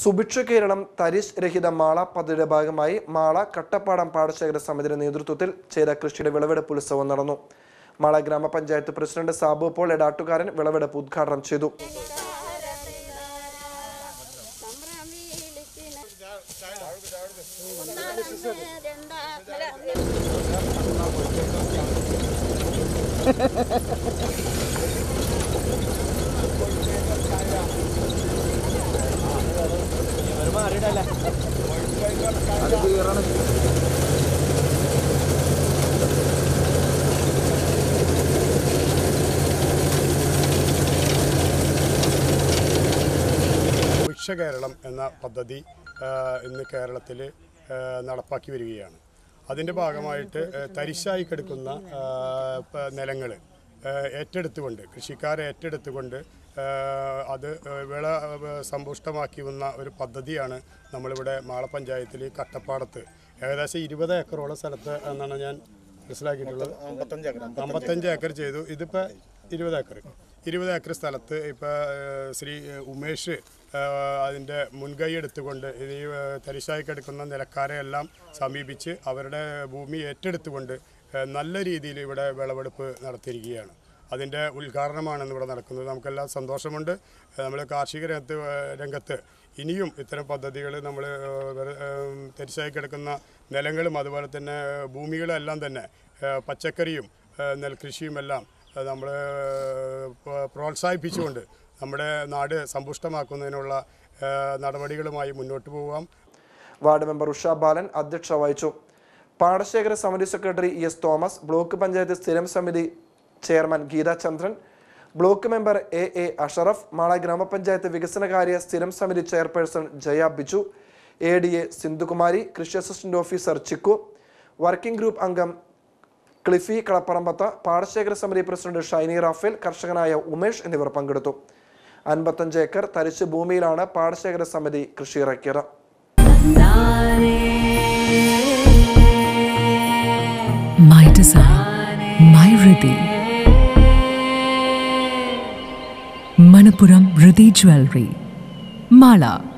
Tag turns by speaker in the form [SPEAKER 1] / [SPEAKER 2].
[SPEAKER 1] സുഭിക്ഷ കേരളം തരിശ് രഹിത മാള പദ്ധതിയുടെ ഭാഗമായി മാള കട്ടപ്പാടം പാടശേഖര സമിതിയുടെ നേതൃത്വത്തിൽ ചേര കൃഷിയുടെ വിളവെടുപ്പ് ഉത്സവം നടന്നു മാള ഗ്രാമപഞ്ചായത്ത് പ്രസിഡന്റ് സാബു പോൾ എടാട്ടുകാരൻ വിളവെടുപ്പ് ഉദ്ഘാടനം ചെയ്തു
[SPEAKER 2] ഭിക്ഷ കേരളം എന്ന പദ്ധതി ആ, ഇന്ന് കേരളത്തിൽ നടപ്പാക്കി വരികയാണ് അതിൻ്റെ ഭാഗമായിട്ട് ആ, തരിശായി കിടക്കുന്ന നിലങ്ങൾ ഏറ്റെടുത്തുകൊണ്ട് കൃഷിക്കാരെ ഏറ്റെടുത്തുകൊണ്ട് ആ, അത് ആ, വിള ആ, സമ്പുഷ്ടമാക്കി വന്ന ഒരു പദ്ധതിയാണ് നമ്മളിവിടെ മാള പഞ്ചായത്തിൽ കട്ടപ്പാടത്ത് ഏകദേശം ഇരുപത് ഏക്കറോളം സ്ഥലത്ത് എന്നാണ് ഞാൻ മനസ്സിലാക്കിയിട്ടുള്ളത് അമ്പത്തഞ്ച് ഏക്കർ ചെയ്തു ഇതിപ്പോൾ ഇരുപത് ഏക്കർ ഇരുപത് ഏക്കർ സ്ഥലത്ത് ഇപ്പോൾ ശ്രീ ഉമേഷ് അതിൻ്റെ മുൻകൈ എടുത്തുകൊണ്ട് ഇത് ഈ ഏഹ്, തരിശായി കിടക്കുന്ന നിലക്കാരെ എല്ലാം സമീപിച്ച് അവരുടെ ഭൂമി ഏറ്റെടുത്തുകൊണ്ട് ഏഹ്, നല്ല രീതിയിൽ ഇവിടെ വിളവെടുപ്പ് നടത്തിയിരിക്കുകയാണ് അതിൻ്റെ ഉദ്ഘാടനമാണ് ഇവിടെ നടക്കുന്നത് നമുക്കെല്ലാം സന്തോഷമുണ്ട് നമ്മൾ കാർഷിക രംഗത്ത് ഏഹ്, രംഗത്ത് ഇനിയും ഇത്തരം പദ്ധതികൾ നമ്മൾ തരിശായി കിടക്കുന്ന നിലങ്ങളും അതുപോലെ തന്നെ ഏഹ്, ഭൂമികളും എല്ലാം തന്നെ ഏഹ്, പച്ചക്കറിയും ഏഹ്, നെൽകൃഷിയും എല്ലാം നമ്മൾ പ്രോത്സാഹിപ്പിച്ചുകൊണ്ട് നമ്മുടെ നാട് സമ്പുഷ്ടമാക്കുന്നതിനുള്ള ഏഹ്, നടപടികളുമായി മുന്നോട്ട് പോകാം
[SPEAKER 1] വാർഡ് മെമ്പർ ഉഷ ബാലൻ അധ്യക്ഷ വഹിച്ചു പാടശേഖര സമിതി secretary E S Thomas block panchayat സ്ഥിരം സമിതി chairman Geetha Chandran block member A A Ashraf Mala ഗ്രാമപഞ്ചായത്ത് വികസനകാര്യ സ്ഥിരം സമിതി chairperson Jaya Biju A D A Sindhukumari കൃഷി assistant officer Chikku working group അംഗം ക്ലിഫി കളപ്പറമ്പത്ത് പാടശേഖര സമിതി പ്രസിഡന്റ് ഷൈനി റാഫേൽ കർഷകനായ ഉമേഷ് എന്നിവർ പങ്കെടുത്തു അൻപത്തഞ്ച് ഏക്കർ തരിശ് ഭൂമിയിലാണ് പാടശേഖര സമിതി കൃഷി ഇറക്കിയത്
[SPEAKER 3] My design, my Riddhi. Manapuram Riddhi Jewelry. Mala.